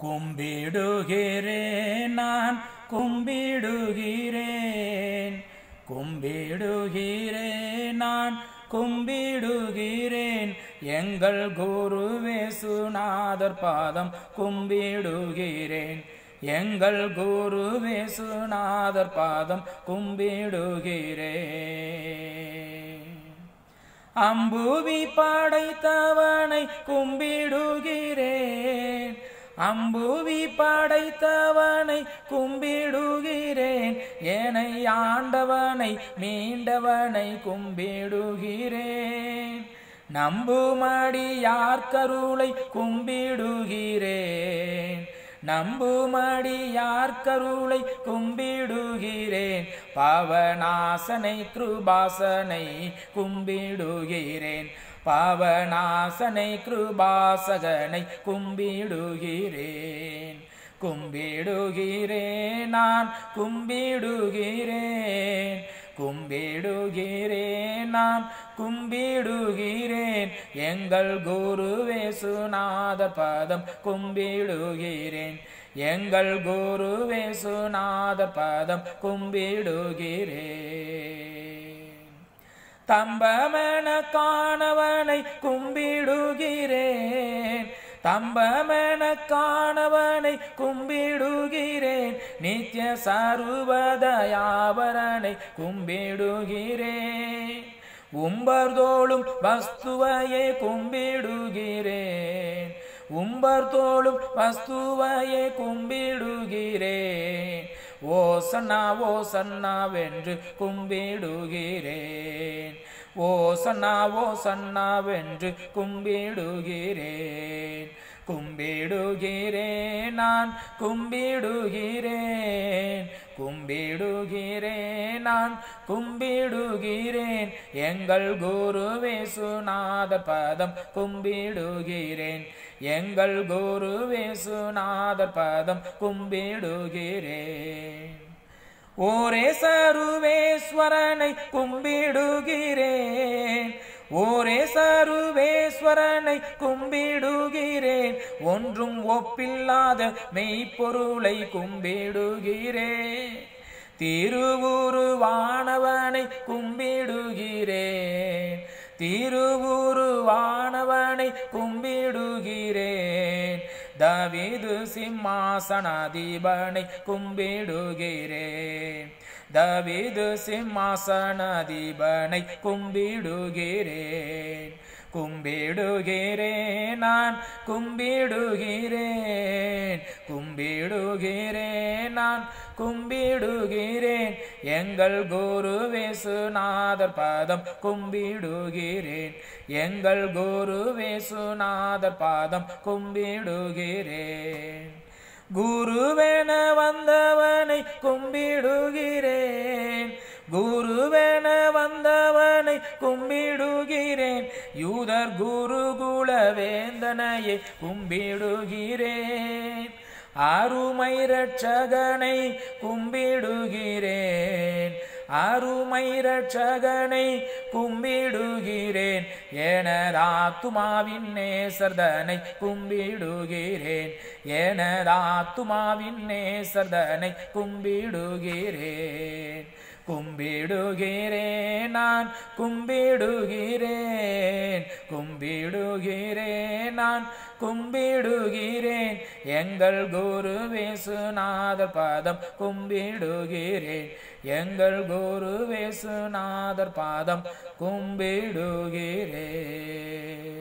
கும்பிடுகிறேன் நான் கும்பிடுகிறேன் கும்பிடுகிறேன் நான் கும்பிடுகிறேன் எங்கள் குருவே சுநாதர் பாதம் கும்பிடுகிறேன் எங்கள் குருவே சுநாதர் பாதம் கும்பிடுகிறேன் அம்புவி படைத்தவனை கும்பிடுகிறேன் அம்புவி படைத்தவனை கும்பிடுகிறேன் ஏனை ஆண்டவனை மீண்டவனை கும்பிடுகிறேன் நம்புமடி யார் கருளை கும்பிடுகிறேன் நம்புமடி யார் கருளை கும்பிடுகிறேன் பாவநாசனை கிருபாசனை கும்பிடுகிறேன் பாவநாசனை கிருபாசகனை கும்பிடுகிறேன் கும்பிடுகிறேன் நான் கும்பிடுகிறேன் கும்பிடுகிறேன் நான் கும்பிடுகிறேன் எங்கள் குருவே சுநாத பதம் கும்பிடுகிறேன் எங்கள் குருவே சுநாத பதம் கும்பிடுகிறேன் தம்பமென காணவனை கும்பிடுகிறேன் தம்பமென காணவனை கும்பிடுகிறேன் நித்திய சருவதயாவரனை கும்பிடுகிறேன் உம்பர்தோளும் வஸ்துவையே கும்பிடுகிறேன் உம்பர்தோளும் வஸ்துவையே கும்பிடுகிறேன் ஓசன்னா ஓசன்னாவென்று கும்பிடுகிறேன் ஓசன்னா ஓசன்னாவென்று கும்பிடுகிறேன் கும்பிடுகிறேன் நான் கும்பிடுகிறேன் கும்பிடுகிறேன் நான் கும்பிடுகிறேன் எங்கள் குருவே சுநாத பதம் கும்பிடுகிறேன் எங்கள் குருவே சுநாத பதம் கும்பிடுகிறேன் ஓரே சருவேஸ்வரனை கும்பிடுகிறேன் ஓரே சருவேஸ்வரனை கும்பிடுகிறேன் ஒன்றும் ஒப்பில்லாத மெய்ப்பொருளை கும்பிடுகிறேன் திருவுருவானவனை கும்பிடுகிறேன் திருவுருவானவனை கும்பிடுகிறேன் தவிது சிம்மாசனாதிபனை கும்பிடுகிறேன் தவிது சிம்மாசனாதிபனை கும்பிடுகிறேன் கும்பிடுகிறேன் நான் கும்பிடுகிறேன் கும்பிடுகிறேன் நான் கும்பிடுகிறேன் எங்கள் குருவே சுநாதர் பாதம் கும்பிடுகிறேன் எங்கள் குருவே சுநாதர் பாதம் கும்பிடுகிறேன் குருவென வந்தவனை கும்பிடுகிறேன் குருவென வந்தவனை கும்பிடுகிறேன் யூதர் குருகுல வேந்தனையை கும்பிடுகிறேன் அருமை ரட்சகனை கும்பிடுகிறேன் அருமை ரட்சகனை கும்பிடுகிறேன் எனதாத்துமாவின் நேசர்தனை கும்பிடுகிறேன் எனதாத்துமாவின் நேசர்தனை கும்பிடுகிறேன் கும்பிடுகிறேன் நான் கும்பிடுகிறேன் கும்பிடுகிறேன் நான் கும்பிடுகிறேன் எங்கள் குருவே சுநாதர் பாதம் கும்பிடுகிறேன் எங்கள் குருவே சுநாதர் பாதம் கும்பிடுகிறேன்